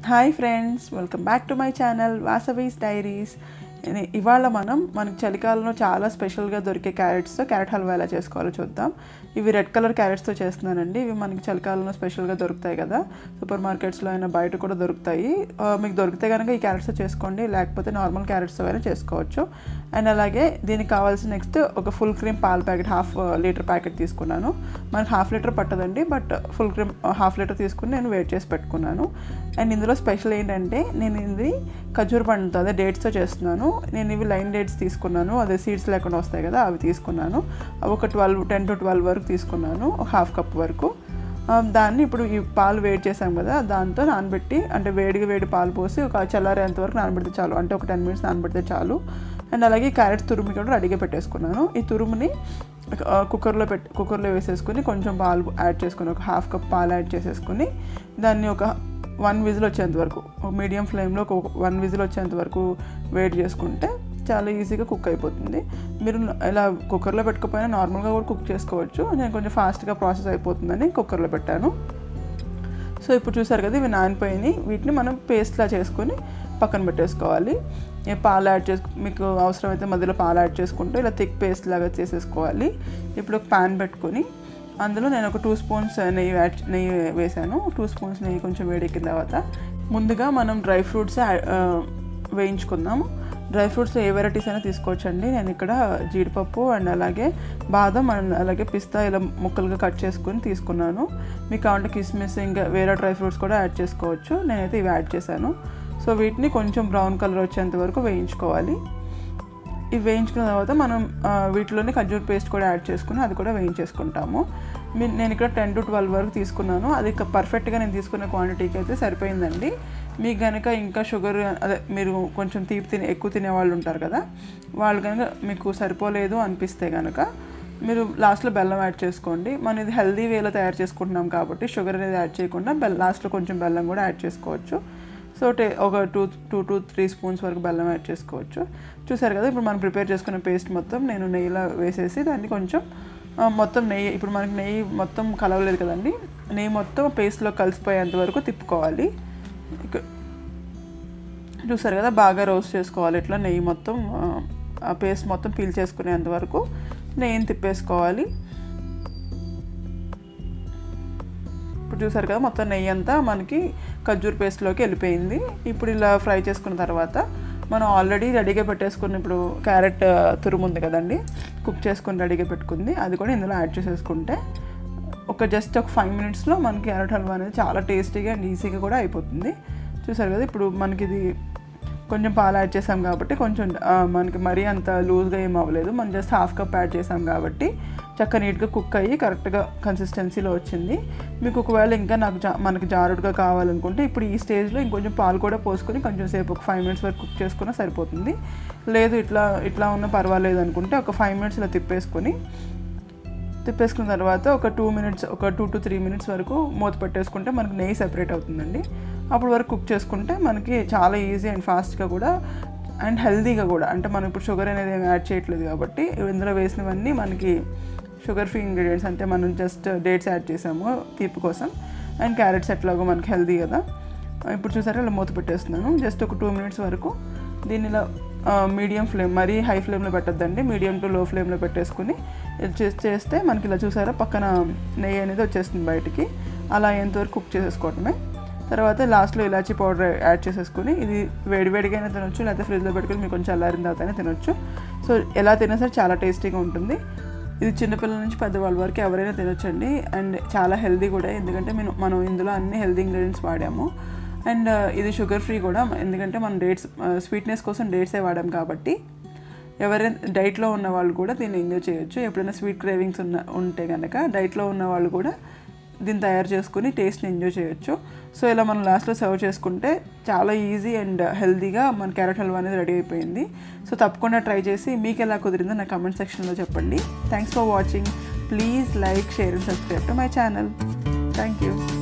hi friends welcome back to my channel Vasavi's diaries ఇవాళ మనం మనకి చలికాలంలో చాలా స్పెషల్గా దొరికే క్యారెట్స్తో క్యారెట్ హల్వా ఎలా చేసుకోవాలో చూద్దాం ఇవి రెడ్ కలర్ క్యారెట్స్తో చేస్తున్నానండి ఇవి మనకి చలికాలంలో స్పెషల్గా దొరుకుతాయి కదా సూపర్ మార్కెట్స్లో అయినా బయట కూడా దొరుకుతాయి ఆ, మీకు దొరికితే కనుక ఈ క్యారెట్స్తో చేసుకోండి లేకపోతే నార్మల్ క్యారెట్స్తో అయినా చేసుకోవచ్చు అండ్ అలాగే దీనికి కావాల్సిన నెక్స్ట్ ఒక ఫుల్ క్రీమ్ పాల ప్యాకెట్ హాఫ్ లీటర్ ప్యాకెట్ తీసుకున్నాను మనకి హాఫ్ లీటర్ పట్టదండి but full cream half litre తీసుకుని నేను వెయిట్ చేసి పెట్టుకున్నాను అండ్ ఇందులో స్పెషల్ ఏంటంటే నేను ఇది ఖజూర్ పండుతో అదే డేట్స్తో చేస్తున్నాను నేను ఇవి లైన్ డేట్స్ తీసుకున్నాను అదే సీడ్స్ లేకుండా వస్తాయి కదా అవి తీసుకున్నాను అవి ఒక ట్వెల్వ్ టెన్ టు ట్వెల్వ్ వరకు తీసుకున్నాను ఒక హాఫ్ కప్ వరకు ఆ, దాన్ని ఇప్పుడు ఈ పాలు వేడి చేసాం కదా దాంతో నానబెట్టి అంటే వేడిగా వేడి పాలు పోసి ఒక చల్లారేంత వరకు నానబెడితే చాలు అంటే ఒక టెన్ మినిట్స్ నానబెడితే చాలు అండ్ అలాగే క్యారెట్ తురుము కూడా రెడీగా పెట్టేసుకున్నాను ఈ తురుముని ఆ, కుక్కర్లో పెట్టి కుక్కర్లో వేసేసుకుని కొంచెం పాలు యాడ్ చేసుకుని ఒక హాఫ్ కప్ పాలు యాడ్ చేసేసుకుని దాన్ని ఒక వన్ విజిల్ వచ్చేంత వరకు మీడియం ఫ్లేమ్లో ఒక వన్ విజిల్ వచ్చేంత వరకు వేడి చేసుకుంటే చాలా ఈజీగా కుక్ అయిపోతుంది మీరు ఇలా కుక్కర్లో పెట్టుకోపోయినా నార్మల్గా కూడా కుక్ చేసుకోవచ్చు నేను కొంచెం ఫాస్ట్గా ప్రాసెస్ అయిపోతుందని కుక్కర్లో పెట్టాను సో ఇప్పుడు చూసారు కదా ఇవి నానిపోయినాయి వీటిని మనం పేస్ట్లా చేసుకొని పక్కన పెట్టేసుకోవాలి ఈ పాలు యాడ్ చేసు మీకు అవసరమైతే మధ్యలో పాలు యాడ్ చేసుకుంటూ ఇలా థిక్ పేస్ట్ లాగా చేసేసుకోవాలి ఇప్పుడు ఒక ప్యాన్ పెట్టుకొని అందులో నేను ఒక టూ స్పూన్స్ నెయ్యి యాడ్ నెయ్యి వేసాను టూ స్పూన్స్ నెయ్యి కొంచెం వేడెక్కిన తర్వాత ముందుగా మనం డ్రై ఫ్రూట్స్ వేయించుకుందాము డ్రై ఫ్రూట్స్ ఏ వెరైటీస్ అయినా తీసుకోవచ్చండి నేను ఇక్కడ జీడిపప్పు అండ్ అలాగే బాదం అండ్ అలాగే పిస్తా ఇలా ముక్కలుగా కట్ చేసుకుని తీసుకున్నాను మీకు కావాలంటే కిస్మిస్ ఇంకా వేరే డ్రై ఫ్రూట్స్ కూడా యాడ్ చేసుకోవచ్చు నేనైతే ఇవి యాడ్ చేశాను సో వీటిని కొంచెం బ్రౌన్ కలర్ వచ్చేంత వరకు వేయించుకోవాలి ఇవి వేయించుకున్న తర్వాత మనం ఆ, వీటిలోనే ఖర్జూర్ పేస్ట్ కూడా యాడ్ చేసుకుని అది కూడా వేయించేసుకుంటాము మీ- నేను ఇక్కడ టెన్ టు ట్వెల్వ్ వరకు తీసుకున్నాను అది క- పర్ఫెక్ట్గా నేను తీసుకున్న క్వాంటిటీకి అయితే సరిపోయిందండి మీకు కనుక ఇంకా షుగర్ అదే మీరు కొంచెం తీపి తినే ఎక్కువ తినే వాళ్ళు ఉంటారు కదా వాళ్ళు కనుక మీకు సరిపోలేదు అనిపిస్తే కనుక మీరు లాస్ట్లో బెల్లం యాడ్ చేసుకోండి మనం ఇది హెల్దీ వేలో తయారు చేసుకుంటున్నాం కాబట్టి షుగర్ అనేది యాడ్ చేయకుండా బెల్ లాస్ట్లో కొంచెం బెల్లం కూడా యాడ్ చేసుకోవచ్చు సో టే ఒక two two to three spoons వరకు బెల్లం యాడ్ చేసుకోవచ్చు చూసారు కదా ఇప్పుడు మనం ప్రిపేర్ చేసుకున్న పేస్ట్ మొత్తం నేను నెయ్యిలో వేసేసి దాన్ని కొంచెం ఆ, మొత్తం నెయ్యి ఇప్పుడు మనకి నెయ్యి మొత్తం కలవలేదు కదండి నెయ్యి మొత్తం పేస్ట్లో కలిసిపోయేంత వరకు తిప్పుకోవాలి ఇక- చూసారు కదా బాగా రోస్ట్ చేసుకోవాలి ఇట్లా నెయ్యి మొత్తం ఆ, ఆ పేస్ట్ మొత్తం పీల్ చేసుకునేంత వరకు నెయ్యిని తిప్పేసుకోవాలి ఇప్పుడు చూసారు కదా మొత్తం నెయ్యి అంతా మనకి ఖర్జూర్ పేస్ట్లోకి వెళ్ళిపోయింది ఇప్పుడు ఇలా ఫ్రై చేసుకున్న తర్వాత మనం ఆల్రెడీ రెడీగా పెట్టేసుకున్న ఇప్పుడు క్యారెట్ ఆ, తురుము ఉంది కదండి కుక్ చేసుకొని రెడీగా పెట్టుకుంది అది కూడా ఇందులో యాడ్ చేసేసుకుంటే ఒక జస్ట్ ఒక ఫైవ్ మినిట్స్లో మనకి క్యారెట్ హల్వా అనేది చాలా టేస్టీగా అండ్ ఈజీగా కూడా అయిపోతుంది చూసారు కదా ఇప్పుడు మనకి ఇది కొంచెం పాలు యాడ్ చేసాం కాబట్టి కొంచెం ఆ, మనకి మరీ అంత లూజ్గా ఏం అవ్వలేదు మనం జస్ట్ హాఫ్ కప్ యాడ్ చేసాం కాబట్టి చక్క నీట్గా కుక్ అయ్యి కరెక్ట్గా కన్సిస్టెన్సీలో వచ్చింది మీకు ఒకవేళ ఇంకా నాకు జా మనకి జారుడుగా కావాలనుకుంటే ఇప్పుడు ఈ స్టేజ్లో ఇంకొంచెం పాలు కూడా పోసుకొని కొంచెం సేపు ఒక ఫైవ్ మినిట్స్ వరకు కుక్ చేసుకున్నా సరిపోతుంది లేదు ఇట్లా ఇట్లా ఉన్న పర్వాలేదు అనుకుంటే ఒక ఫైవ్ మినిట్స్ ఇలా తిప్పేసుకొని తిప్పేసుకున్న తర్వాత ఒక టూ మినిట్స్ ఒక టూ టు త్రీ మినిట్స్ వరకు మూత పెట్టేసుకుంటే మనకు నెయ్యి సెపరేట్ అవుతుందండి అప్పుడు వరకు కుక్ చేసుకుంటే మనకి చాలా ఈజీ అండ్ ఫాస్ట్గా కూడా అండ్ హెల్తీగా కూడా అంటే మనం ఇప్పుడు షుగర్ అనేది ఏమి యాడ్ చేయట్లేదు కాబట్టి ఇందులో వేసినవన్నీ మనకి షుగర్ ఫ్రీ ఇంగ్రీడియంట్స్ అంటే మనం జస్ట్ డేట్స్ యాడ్ చేసాము తీపి కోసం అండ్ క్యారెట్స్ ఎట్లాగో మనకి హెల్తీ కదా ఇప్పుడు చూసారా ఇలా మూత పెట్టేస్తున్నాను జస్ట్ ఒక టూ మినిట్స్ వరకు దీన్ని ఇలా మీడియం ఫ్లేమ్ మరీ హై ఫ్లేమ్లో పెట్టద్దండి మీడియం టు లో ఫ్లేమ్లో పెట్టేసుకుని ఇది చేస్- చేస్తే మనకి ఇలా చూసారా పక్కన నెయ్యి అనేది వచ్చేస్తుంది బయటికి అలా ఎంతవరకు కుక్ చేసేసుకోవటమే తర్వాత లాస్ట్లో ఇలాచీ పౌడర్ యాడ్ చేసేసుకుని ఇది వేడివేడిగా అయినా తినొచ్చు లేకపోతే ఫ్రిడ్జ్లో పెట్టుకుని మీకు కొంచెం చల్లారిన తర్వాతనే తినొచ్చు సో ఎలా తినా సరే చాలా టేస్టీగా ఉంటుంది ఇది చిన్నపిల్లల నుంచి పెద్దవాళ్ళ వరకు ఎవరైనా తినొచ్చండి అండ్ చాలా హెల్దీ కూడా ఎందుకంటే మనం మనం ఇందులో అన్ని హెల్దీ ఇంగ్రీడియంట్స్ వాడాము అండ్ ఇది షుగర్ ఫ్రీ కూడా ఎందుకంటే మనం డేట్స్ స్వీట్నెస్ కోసం డేట్సే వాడాం కాబట్టి ఎవరైనా డైట్లో ఉన్న వాళ్ళు కూడా దీన్ని ఎంజాయ్ చేయొచ్చు ఎప్పుడైనా స్వీట్ క్రేవింగ్స్ ఉన్న ఉంటే కనుక డైట్లో ఉన్న వాళ్ళు కూడా దీన్ని తయారు చేసుకుని టేస్ట్ని ఎంజాయ్ చేయొచ్చు సో ఇలా మనం లాస్ట్లో సర్వ్ చేసుకుంటే చాలా ఈజీ అండ్ హెల్తీగా మన క్యారెట్ హల్వా అనేది రెడీ అయిపోయింది సో తప్పకుండా ట్రై చేసి మీకు ఎలా కుదిరిందో నా కమెంట్ సెక్షన్లో చెప్పండి thanks for watching please like share and subscribe to my channel thank you